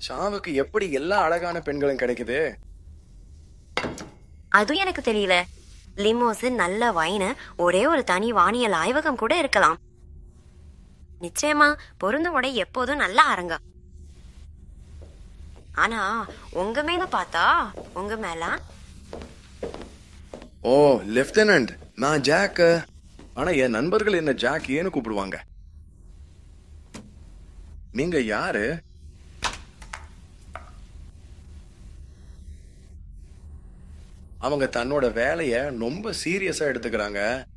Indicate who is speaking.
Speaker 1: ஷாவுக்கு எப்படி எல்லா அழகான பெண்களும் கிடைக்குது
Speaker 2: அதுவும் எனக்கு தெரியல லிமோஸ் நல்ல வைனு ஒரே ஒரு தனி வானியல் ஆய்வகம் கூட இருக்கலாம் நிச்சயமா பொருந்த உடை எப்போதும் நல்லா அரங்க ஆனா உங்க மேல பார்த்தா உங்க மேல
Speaker 1: ஓ லெப்டினன்ட் நான் ஜாக் ஆனா என் நண்பர்கள் என்ன ஜாக் ஏன்னு கூப்பிடுவாங்க நீங்க யாரு அவங்க தன்னோட வேலைய ரொம்ப சீரியஸா எடுத்துக்கிறாங்க